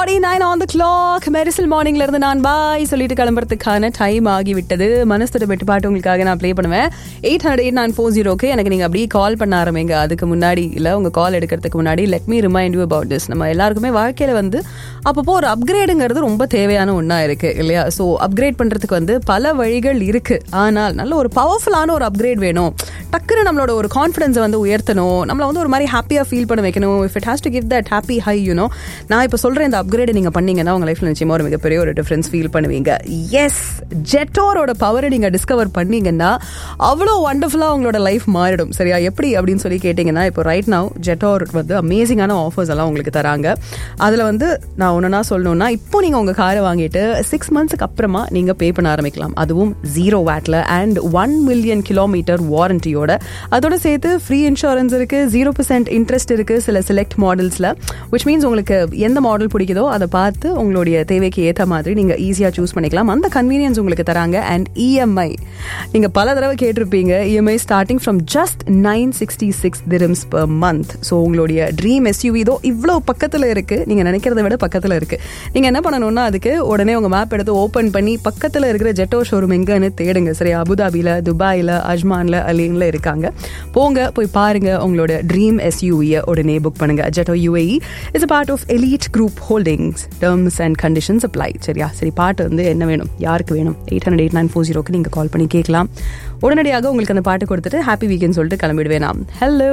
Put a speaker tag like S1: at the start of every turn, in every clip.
S1: Forty nine on the clock மெரிசல் மார்னிங்ல இருந்து நான் பாய் சொல்லிட்டு கிளம்புறதுக்கான டைம் ஆகிவிட்டது மனசோட பெட்டு பாட்டு உங்களுக்காக நான் ப்ளே பண்ணுவேன் eight hundred eight nine four ஜீரோக்கு எனக்கு நீங்க அப்படியே கால் பண்ண ஆரம்பிங்க அதுக்கு முன்னாடி இல்ல உங்க கால் எடுக்கிறதுக்கு முன்னாடி let me remind you about this நம்ம எல்லாருக்குமே வாழ்க்கையில வந்து அப்பப்போ ஒரு அப்கிரேடுங்கிறது ரொம்ப தேவையான ஒன்றா இருக்கு இல்லையா ஸோ அப்கிரேட் பண்றதுக்கு வந்து பல வழிகள் இருக்கு ஆனால் நல்ல ஒரு பவர்ஃபுல்லான ஒரு அப்கிரேட் வேணும் டக்குன்னு நம்மளோட ஒரு கான்ஃபிடன்ஸை வந்து உயர்த்தணும் நம்மளை வந்து ஒரு மாதிரி ஹாப்பியாக ஃபீல் பண்ண வைக்கணும் if it has to give that happy high you know நான் இப்போ சொல்கிறேன் இந்த அப்கிரேட் நீங்கள் பண்ணீங்கன்னா உங்கள் லைஃப்பில் நிச்சயமாக ஒரு மிகப்பெரிய ஒரு டிஃப்ரென்ஸ் ஃபீல் பண்ணுவீங்க எஸ் ஜெட்டோரோட பவரை நீங்கள் டிஸ்கவர் பண்ணீங்கன்னா அவ்வளோ ஒண்டர்ஃபுல்லாக உங்களோட லைஃப் மாறிடும் சரியா எப்படி அப்படின்னு சொல்லி கேட்டிங்கன்னா இப்போ ரைட் நவ் ஜெட்டோர் வந்து அமேசிங்கான ஆஃபர்ஸ் எல்லாம் உங்களுக்கு தராங்க அதில் வந்து நான் ஒன்றுனா சொல்லணும்னா இப்போ நீங்கள் உங்கள் காரை வாங்கிட்டு சிக்ஸ் மந்த்ஸ்க்கு அப்புறமா நீங்கள் பே பண்ண ஆரம்பிக்கலாம் அதுவும் ஜீரோ வேட்டில் அண்ட் ஒன் மில்லியன் கிலோமீட்டர் வாரண்டியோட அதோட சேர்த்து ஃப்ரீ இன்சூரன்ஸ் இருக்கு ஜீரோ பர்சன்ட் இன்ட்ரெஸ்ட் இருக்கு சில செலக்ட் மாடல்ஸில் விச் மீன்ஸ் உங்களுக்கு எந்த மாடல் பிடிக்குதோ அதை பார்த்து உங்களுடைய தேவைக்கு ஏற்ற மாதிரி நீங்கள் ஈஸியாக சூஸ் பண்ணிக்கலாம் அந்த கன்வீனியன்ஸ் உங்களுக்கு தராங்க அண்ட் இஎம்ஐ நீங்கள் பல தடவை கேட்டிருப்பீங்க EMI starting from just nine sixty six dirhams per month so உங்களுடைய ட்ரீம் எஸ்யூவி இதோ இவ்வளோ பக்கத்தில் இருக்கு நீங்கள் நினைக்கிறத விட பக்கத்தில் இருக்கு நீங்கள் என்ன பண்ணணும்னா அதுக்கு உடனே உங்கள் மேப் எடுத்து ஓப்பன் பண்ணி பக்கத்தில் இருக்கிற ஜெட்டோ ஷோரூம் எங்கன்னு தேடுங்க சரி அபுதாபியில் துபாயில் அஜ்மான்ல அலீன்ல இருக்காங்க போங்க போய் பாருங்க உங்களோட ட்ரீம் எஸ்யூவியை உடனே புக் பண்ணுங்க Jetour UAE it's part of Elite Group Holdings terms and conditions apply சரியா சரி பாட்டு வந்து என்ன வேணும் யாருக்கு வேணும் eight hundred eight nine four ஜீரோக்கு நீங்கள் கால் பண்ணி கேட்கலாம் உடனடியாக உங்களுக்கு அந்த பாட்டு கொடுத்துட்டு ஹாப்பி வீக்கெண்ட் சொல்லிட்டு கிளம்பிடுவேன் நான் ஹலோ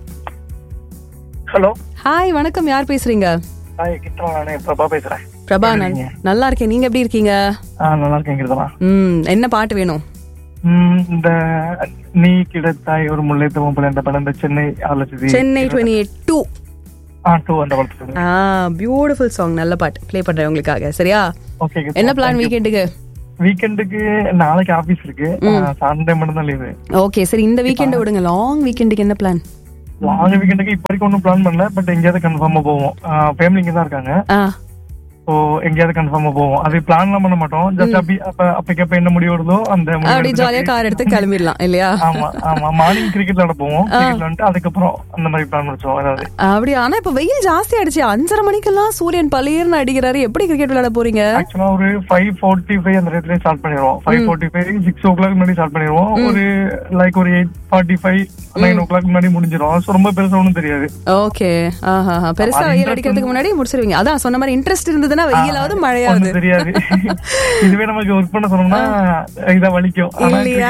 S2: ஹலோ
S1: ஹாய் வணக்கம் யார் பேசுறீங்க
S2: ஹாய் கிருஷ்ணா நானே பிரபா பேசுறேன்
S1: பிரபா
S2: எப்படி
S1: நல்-
S2: இருக்கீங்க?
S1: நல்லா இருக்கேன் நீங்க எப்படி இருக்கீங்க
S2: ஆ நல்லா இருக்கேன் கிருஷ்ணா
S1: ம் என்ன பாட்டு வேணும்
S2: ம், இந்த நீ கிடைத்தாய் ஒரு முல்லைத்தவம் போல இந்த படம் இந்த சென்னை ஆறு லட்சத்தி
S1: சென்னை டுவெண்ட்டி எயிட் டூ
S2: ஆ டூ அந்த படத்துக்கு
S1: ஆ பியூட்டிஃபுல் சாங் நல்ல பாட்டு ப்ளே பண்றேன் உங்களுக்காக சரியா
S2: ஓகே
S1: என்ன பிளான் வீக்கெண்டுக்கு
S2: வீக்கெண்டுக்கு நாளைக்கு ஆபீஸ் இருக்கு சண்டே மட்டும் தான் லீவு
S1: ஓகே சரி இந்த வீக்கெண்ட் விடுங்க லாங் வீக்கெண்டுக்கு என்ன பிளான்
S2: லாங் வீக்கெண்டுக்கு இப்ப வரைக்கும் ஒன்றும் பிளான் பண்ணல பட் எங்கேயாவது கன்ஃபார்மா போவோம் ஃபேமிலி இங்க தான் இருக்காங்க
S1: ஆ
S2: ஸோ எங்கேயாவது கன்ஃபார்மா போவோம் அது பிளான்லாம் பண்ண மாட்டோம் ஜஸ்ட் அப்படி அப்ப அப்பக்கப்ப என்ன முடிவு வருதோ அந்த முடிவு
S1: அப்படி
S2: எடுத்துட்டு
S1: ஜாலியா கார் எடுத்து கிளம்பிடலாம் இல்லையா
S2: ஆமா ஆமா மார்னிங் கிரிக்கெட் விளையாட போவோம் கிரிக்கெட் வந்துட்டு அதுக்கப்புறம் அந்த மாதிரி பிளான் முடிச்சோம் அதாவது
S1: அப்படி ஆனா இப்ப வெயில் ஜாஸ்தி ஆயிடுச்சு அஞ்சரை மணிக்கெல்லாம் சூரியன் பளிர்னு அடிக்கிறாரு எப்படி கிரிக்கெட் விளையாட போறீங்க
S2: ஆக்சுவலா ஒரு ஃபைவ் ஃபோர்ட்டி ஃபைவ் அந்த ரேட்லயே ஸ்டார்ட் பண்ணிடுவோம் five forty five six o'clock முன்னாடி ஸ்டார்ட் பண்ணிடுவோம் ஒரு லைக் ஒரு eight forty five nine o'clock முன்னாடி முடிஞ்சிடும் ஸோ ரொம்ப பெருசா ஒன்றும் தெரியாது
S1: ஓகே ஆஹா பெருசா
S2: அது
S1: வெயில்
S2: interest
S1: அடிக்கிறதுக்கு முன்னாடி முடிச்சிருவீங்க அதான் சொன்ன மாதிரி இன்ட்ரெஸ்ட் இருந்ததுன்னா வெயிலாவது மழையாவது
S2: ஒண்ணும் தெரியாது இதுவே நமக்கு ஒர்க் பண்ண சொன்னோம்னா இதா வலிக்கும் ஆனா
S1: இல்லையா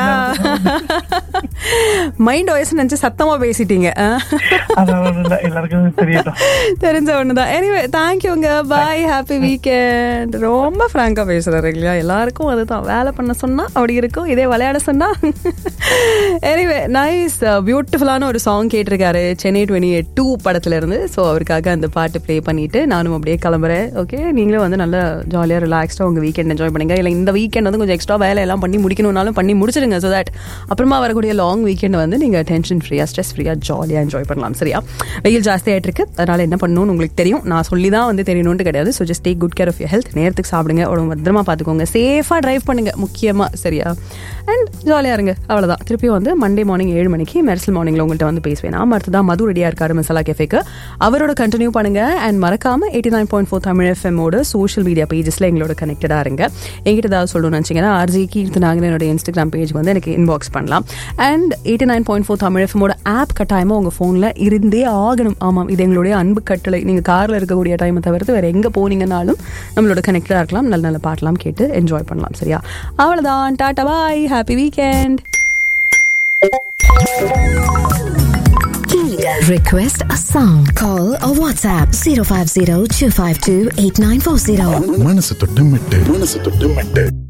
S1: மைண்ட் வாய்ஸ் நினைச்சு சத்தமா பேசிட்டீங்க ஆ?
S2: அதான் இல்ல எல்லாருக்கும் தெரியட்டும்
S1: தெரிஞ்ச ஒண்ணுதான் எனிவே தேங்க்யூங்க பாய் ஹாப்பி வீக்கெண்ட் ரொம்ப ஃப்ராங்கா பேசுறாரு இல்லையா எல்லாருக்கும் அதுதான் வேலை பண்ண சொன்னா அப்படி இருக்கும் இதே விளையாட சொன்னா எனிவே நைஸ் பியூட்டிஃபுல்லான ஒரு சாங் கேட்டிருக்காரு சென்னை டுவெண்ட்டி எயிட் டூ படத்துல இருந்து ஸோ அவருக்காக அந்த பாட்டு ப்ளே பண்ணிட்டு நானும் அப்படியே கிளம்புறேன் ஓகே நீங்களும் வந்து நல்லா ஜாலியாக ரிலாக்ஸ்டாக உங்க வீக்கெண்ட் என்ஜாய் பண்ணுங்க இல்லை இந்த வீக்கெண்ட் வந்து கொஞ்சம் எக்ஸ்ட்ரா வேலை எல்லாம் பண்ணி முடிக்கணும்னாலும் பண்ணி முடிச்சிடுங்க ஸோ தட் அப்புறமா வரக்கூடிய லாங் வீக்கெண்ட் வந்து நீங்க டென்ஷன் ஃப்ரீயா ஸ்ட்ரெஸ் ஃப்ரீயா ஜாலியாக என்ஜாய் பண்ணலாம் சரியா வெயில் ஜாஸ்தி ஆயிட்டு இருக்கு அதனால என்ன பண்ணணும்னு உங்களுக்கு தெரியும் நான் சொல்லி தான் வந்து தெரியணும்னு கிடையாது so just take good care of your health நேரத்துக்கு சாப்பிடுங்க உடம்பு பத்திரமா பார்த்துக்கோங்க சேஃபாக டிரைவ் பண்ணுங்க முக்கியமா சரியா அண்ட் ஜாலியாக இருங்க அவ்வளோதான் திருப்பியும் வந்து மண்டே மார்னிங் ஏழு மணிக்கு மெர்சல் மார்னிங்கில் உங்கள்கிட்ட வந்து பேசுவேன் நான் அடுத்ததான் மது ரெடியாக இருக்காரு மசாலா கேஃபேக்கு அவரோட கண்டினியூ பண்ணுங்க அண்ட் மறக்காம eighty nine point four Tamil எஃப்எம்மோட சோஷியல் மீடியா பேஜஸ்ல எங்களோட கனெக்டடாக இருங்க எங்கிட்ட ஏதாவது சொல்லணும்னு நினச்சிங்கன்னா ஆர்ஜி கீர்த்தனாகன் என்னோட இன்ஸ்டாகிராம் பேஜ் வந்து எனக்கு இன்பாக்ஸ் பண்ணலாம் and eighty nine point four Tamil எஃப்எம்மோட ஆப் கட்டாயமாக உங்கள் ஃபோனில் இருந்தே ஆகணும் ஆமாம் இது எங்களுடைய அன்பு கட்டளை நீங்கள் காரில் இருக்கக்கூடிய டைமை தவிர்த்து வேறு எங்கே போனீங்கனாலும் நம்மளோட கனெக்டடாக இருக்கலாம் நல்ல நல்ல பாட்டெல்லாம் கேட்டு என்ஜாய் பண்ணலாம் சரியா அவ்வளோதான் tata bye happy weekend
S3: Request a song. Call or WhatsApp 050 252 8940.
S4: மனசு தொட்டு மெட்டு மனசு தொட்டு மெட்டு